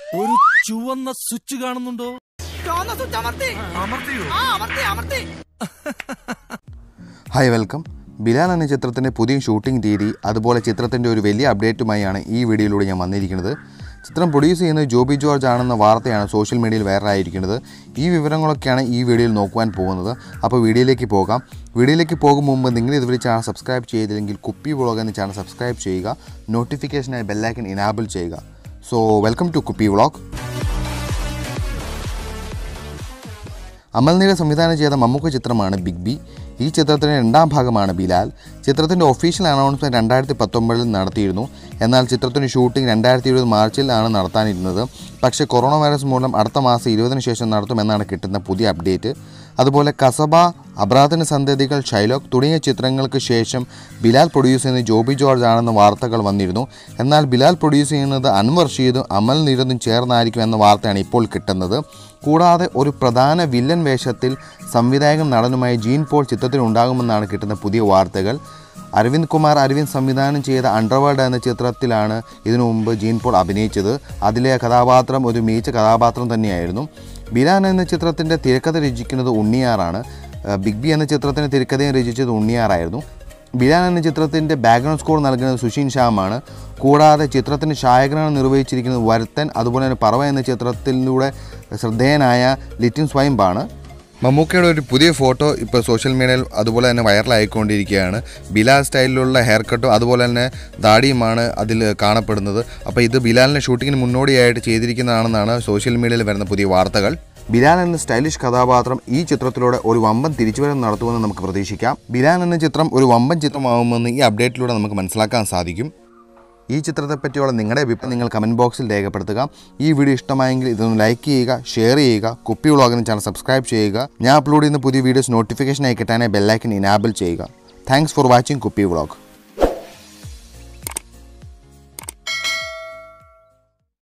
ഒരു ചുവന്ന സ്വിച്ച് കാണുന്നുണ്ടോ ചുവന്ന സ്വിച്ച് അമർത്തി അമർത്തിയോ ആ അമർത്തി അമർത്തി ഹായ് വെൽക്കം ബിലാൽ എന്ന ചിത്രത്തിൻ്റെ പുതിയ ഷൂട്ടിംഗ് രീതി അതുപോലെ ചിത്രത്തിൻ്റെ ഒരു വലിയ അപ്ഡേറ്റുമായാണ് ഈ വീഡിയോയിലൂടെ ഞാൻ വന്നിരിക്കുന്നത് ചിത്രം പ്രൊഡ്യൂസ് ചെയ്യുന്നത് ജോബി ജോർജ് ആണെന്ന വാർത്തയാണ് സോഷ്യൽ മീഡിയയിൽ വൈറലായിരിക്കുന്നത് ഈ വിവരങ്ങളൊക്കെയാണ് ഈ വീഡിയോയിൽ നോക്കുവാൻ പോകുന്നത് അപ്പോൾ വീഡിയോയിലേക്ക് പോകാം വീഡിയോയിലേക്ക് പോകും മുമ്പ് നിങ്ങൾ ഇതുവരെ ചാനൽ സബ്സ്ക്രൈബ് ചെയ്തില്ലെങ്കിൽ കുപ്പി വ്ളോഗ് എന്ന ചാനൽ സബ്സ്ക്രൈബ് ചെയ്യുക നോട്ടിഫിക്കേഷനായി ബെല്ലൈക്കൻ ഇനാബിൾ ചെയ്യുക so welcome to Kuppi vlog അമൽനീല സംവിധാനം ചെയ്ത മമ്മൂക്ക ചിത്രമാണ് ബിഗ് ബി ഈ ചിത്രത്തിൻ്റെ രണ്ടാം ഭാഗമാണ് ബിലാൽ ചിത്രത്തിൻ്റെ ഒഫീഷ്യൽ അനൗൺസ്മെൻറ്റ് രണ്ടായിരത്തി പത്തൊമ്പതിൽ നടത്തിയിരുന്നു എന്നാൽ ചിത്രത്തിൻ്റെ ഷൂട്ടിംഗ് രണ്ടായിരത്തി ഇരുപത് മാർച്ചിലാണ് നടത്താനിരുന്നത് പക്ഷേ കൊറോണ വൈറസ് മൂലം അടുത്ത മാസം ഇരുപതിന് ശേഷം നടത്തുമെന്നാണ് കിട്ടുന്ന പുതിയ അപ്ഡേറ്റ് അതുപോലെ കസബ അബ്രാത്തിന് സന്തതികൾ ഷൈലോക്ക് തുടങ്ങിയ ചിത്രങ്ങൾക്ക് ശേഷം ബിലാൽ പ്രൊഡ്യൂസ് ചെയ്യുന്നത് ജോബി ജോർജ് ആണെന്ന വാർത്തകൾ വന്നിരുന്നു എന്നാൽ ബിലാൽ പ്രൊഡ്യൂസ് ചെയ്യുന്നത് അൻവർ ഷീദും അമൽ നീരദും ചേർന്നായിരിക്കും എന്ന വാർത്തയാണ് ഇപ്പോൾ കിട്ടുന്നത് കൂടാതെ ഒരു പ്രധാന വില്ലൻ വേഷത്തിൽ സംവിധായകൻ നടനുമായ ജീൻ പോൾ ചിത്രത്തിൽ ഉണ്ടാകുമെന്നാണ് കിട്ടുന്ന പുതിയ വാർത്തകൾ അരവിന്ദ് കുമാർ അരവിന്ദ് സംവിധാനം ചെയ്ത അണ്ടർവേൾഡ് എന്ന ചിത്രത്തിലാണ് ഇതിനു മുമ്പ് ജീൻ പോൾ അഭിനയിച്ചത് അതിലെ കഥാപാത്രം ഒരു മികച്ച കഥാപാത്രം തന്നെയായിരുന്നു ബിലാൻ എന്ന ചിത്രത്തിൻ്റെ തിരക്കഥ രചിക്കുന്നത് ഉണ്ണിയാറാണ് ഏഹ് ബിഗ് ബി എന്ന ചിത്രത്തിൻ്റെ തിരക്കഥയും രചിച്ചത് ഉണ്ണിയാറായിരുന്നു ബിലാൻ എന്ന ചിത്രത്തിൻ്റെ ബാക്ക്ഗ്രൗണ്ട് സ്കോർ നൽകുന്നത് സുഷീൻ ശ്യാമാണ് കൂടാതെ ചിത്രത്തിൻ്റെ ഛായാഗ്രഹണം നിർവഹിച്ചിരിക്കുന്നത് വരുത്തൻ അതുപോലെ തന്നെ പറവ എന്ന ചിത്രത്തിലൂടെ ശ്രദ്ധേയനായ ലിറ്റിൻ സ്വയംബാണ് മമ്മൂക്കയുടെ ഒരു പുതിയ ഫോട്ടോ ഇപ്പോൾ സോഷ്യൽ മീഡിയയിൽ അതുപോലെ തന്നെ വൈറലായിക്കൊണ്ടിരിക്കുകയാണ് ബിലാൽ സ്റ്റൈലിലുള്ള ഹെയർ കട്ടും അതുപോലെ തന്നെ ദാടിയുമാണ് അതിൽ കാണപ്പെടുന്നത് അപ്പോൾ ഇത് ബിലാലിൻ്റെ ഷൂട്ടിങ്ങിന് മുന്നോടിയായിട്ട് ചെയ്തിരിക്കുന്നതാണെന്നാണ് സോഷ്യൽ മീഡിയയിൽ വരുന്ന പുതിയ വാർത്തകൾ ബിലാൽ എന്ന സ്റ്റൈലിഷ് കഥാപാത്രം ഈ ചിത്രത്തിലൂടെ ഒരു വമ്പൻ തിരിച്ചുവരവ് നടത്തുമെന്ന് നമുക്ക് പ്രതീക്ഷിക്കാം ബിലാൽ എന്ന ചിത്രം ഒരു വമ്പൻ ചിത്രമാകുമെന്ന് ഈ അപ്ഡേറ്റിലൂടെ നമുക്ക് മനസ്സിലാക്കാൻ സാധിക്കും ഈ ചിത്രത്തെപ്പറ്റിയുള്ള നിങ്ങളുടെ അഭിപ്രായം നിങ്ങൾ കമൻറ്റ് ബോക്സിൽ രേഖപ്പെടുത്തുക ഈ വീഡിയോ ഇഷ്ടമായെങ്കിൽ ഇതൊന്ന് ലൈക്ക് ചെയ്യുക ഷെയർ ചെയ്യുക കുപ്പി വ്ളോഗിന് ചാനൽ സബ്സ്ക്രൈബ് ചെയ്യുക ഞാൻ അപ്ലോഡ് ചെയ്യുന്ന പുതിയ വീഡിയോസ് നോട്ടിഫിക്കേഷനായി കിട്ടാനായി ബെല്ലൈക്കൻ ഇനാബിൾ ചെയ്യുക thanks for watching Kuppi vlog